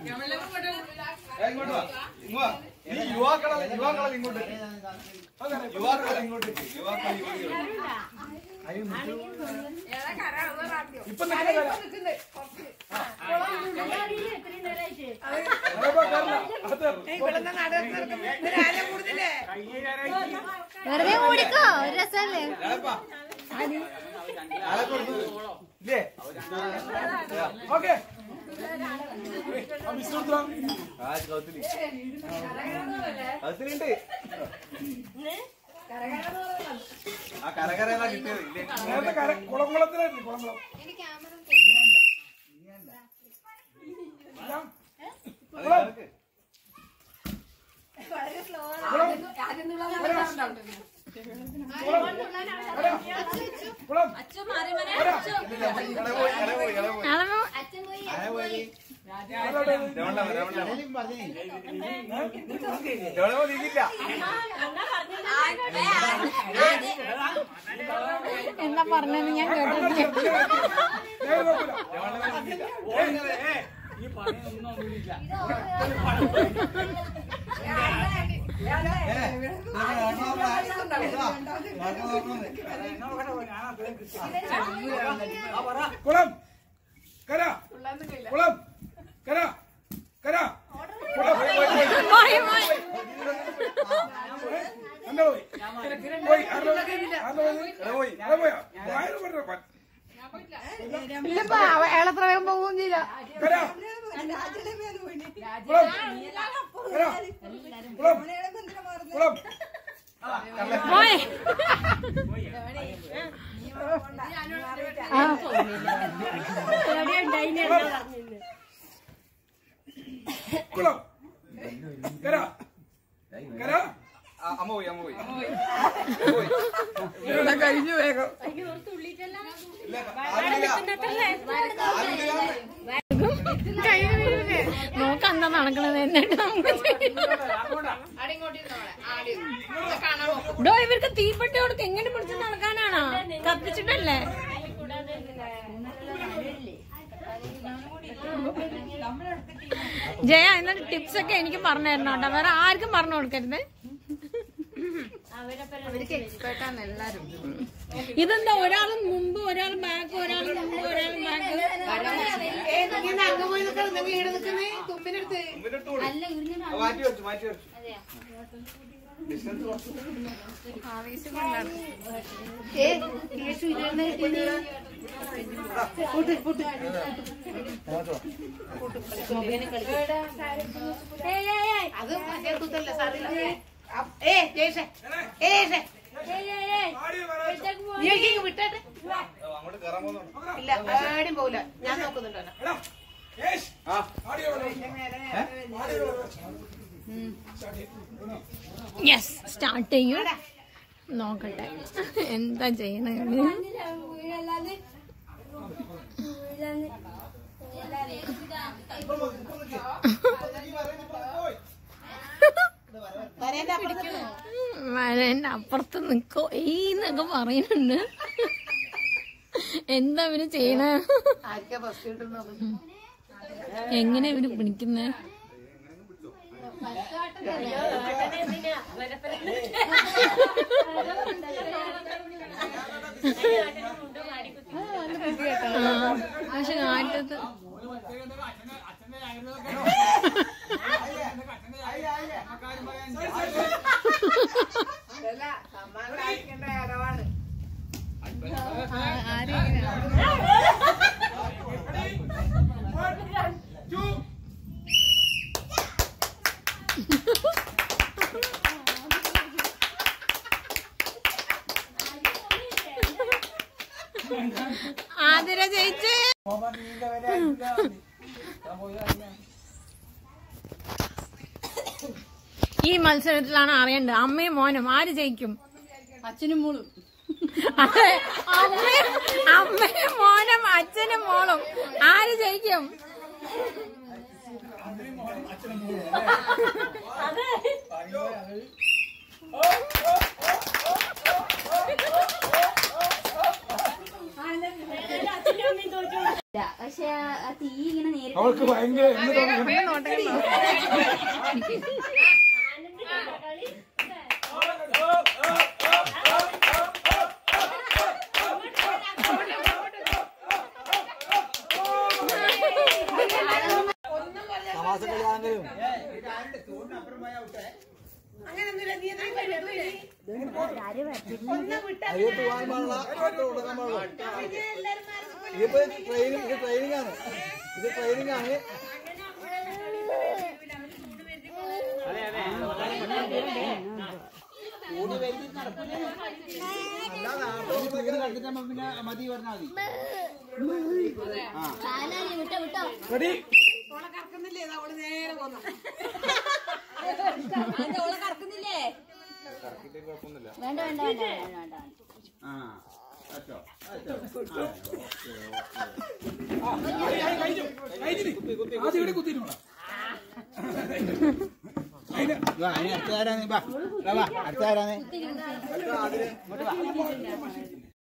ഏ, ഇങ്ങോട്ട് വാ ഇങ്ങ് വാ ഈ യുവാക്കളെ യുവാക്കളെ ഇങ്ങോട്ട് യുവാക്കളെ ഇങ്ങോട്ട് യുവാക്കളെ ഇങ്ങോട്ട് ഇപ്പൊ നിൽക്കുന്ന വെറുതെ ഓടിക്കോ ഒരു രസമല്ലേ ആളെപ്പാ. ആളെ കൊടുത്തു ഇല്ലേ ഓക്കെ മിസ് കൊടുത്തോ ആ കൗത്തിലി കൗത്തിലുണ്ട് ആ കരകരേതാ കിട്ടിയത് ഇല്ലേ നേരത്തെ കര കുളംകുളത്തിലായിരുന്നു കുളംകുളം അത് കണക്ക്. കുളം ഇട പോയി ഇട പോയി ഇട പോയി അളവ് ആരെ പോയി രമണ്ട രമണ്ട രമണ നീങ്ങില്ല എന്താ പറഞ്ഞത് ഞാൻ കേട്ടിട്ടില്ല രമണ നീങ്ങില്ല കുളം കര കുളം കര കര കുളം പോയി, പോയി. എന്താ പോയി പോയി ആരുടെ പോയി ഇട പോയി ആരുടെ പോയാ ആരും പറഞ്ഞ ഇല്ലപ്പാ അയാളെ എത്ര വേഗം പോവുകയും ചെയ്യില്ല കര കുളം കര കുളം കുളം പോയി ആ. കുളം കര കര ആ, അമ്മ പോയി അമ്മ പോയി കഴിഞ്ഞു വേഗം ഇല്ല ആരുമില്ല ആരുമില്ല നോക്ക് എന്താ നടക്കണത് എന്നിട്ട് നമുക്ക് ഡോ ഇവർക്ക് തീപ്പെട്ടി കൊടുത്ത് എങ്ങനെ പിടിച്ച് നടക്കാനാണോ കത്തിച്ചിട്ടല്ലേ ജയ എന്നിട്ട് ടിപ്സ് ഒക്കെ എനിക്ക് പറഞ്ഞു തരണം കേട്ടോ വേറെ ആർക്കും പറഞ്ഞു കൊടുക്കരുത് ഇതെന്താ ഒരാൾ മുമ്പ് ഒരാൾ ബാക്ക് ഒരാൾ മുമ്പ് ഒരാൾ ബാക്ക് മുമ്പിനെടുത്ത് കൊടു. ആ, മാറ്റി വെച്ചു മാറ്റി വെച്ചു ഡിസ്റ്റൻസ് കുറച്ച് അത് മറ്റേ കുത്തല്ല സാറില്ല ഏ ജയ്ഷേ ഏ ജയ്ഷേ നീ വിട്ടട്ടെ ആ, അങ്ങോട്ട് കയറാൻ പോകുന്നുണ്ട് ഇല്ല ആരും പോകില്ല ഞാൻ നോക്കുന്നുണ്ടോ എടാ യേശ് ആ ആടിയോ ആടിയോ യെസ് സ്റ്റാർട്ട് ചെയ്യൂ നോക്കട്ടെ എന്താ ചെയ്യണേ വരേന്റെ അപ്പുറത്ത് നിക്കോ ഈന്നൊക്കെ പറയുന്നുണ്ട് എന്താ ഇവര് ചെയ്യണേ ആർക്കാ ഫസ്റ്റ് കിട്ടുന്നത് എങ്ങനെ ഇവര് പിടിക്കുന്നേ ആ, പക്ഷെ കാറ്റത്ത് അല്ല സമ്മാനം കാണിക്കേണ്ട ഇടവാണ് two ആതിര ജയിച്ചേ ഈ മത്സരത്തിലാണ് അറിയേണ്ടത് അമ്മയും മോനും ആര് ജയിക്കും അച്ഛനും മോളും അതെ അമ്മയും അമ്മയും മോനും അച്ഛനും മോളും ആര് ജയിക്കും പക്ഷെ ആ തീ ഇങ്ങനെ നേരിട്ട് അവൾക്ക് ഭയങ്കര എന്ന് തോന്നുന്നു അങ്ങനെയൊന്നുമില്ല നീ എന്താ വരുന്നത് ആരും വരത്തില്ല ഒന്ന് വിട്ടാ അയ്യോട്ട് പോകാൻ പാടില്ല അങ്ങോട്ട് കൊടുക്കാൻ പാടില്ല പിന്നെ എല്ലാരും മനസ്സിൽ ഇതിപ്പോ ട്രെയിനിങ് ഇത് ട്രെയിനിങ് ആണ് ഇത് ട്രെയിനിങ് ആണ് കാലാലി വിട്ടോ വിട്ടോ റെഡി ഓളെ കറക്കുന്നില്ലേ ഇതാ അവള് നേരെ പോന്നു ഓളെ കറക്കുന്നില്ലേ വേണ്ട വേണ്ട വേണ്ട വേണ്ട വേണ്ട കഴിച്ചു കഴിച്ചിട്ട് ആദ്യം ഇവിടെ കുത്തിയിരുന്നോളാം അതിന് അടുത്താരാണ് അടുത്താരാണ്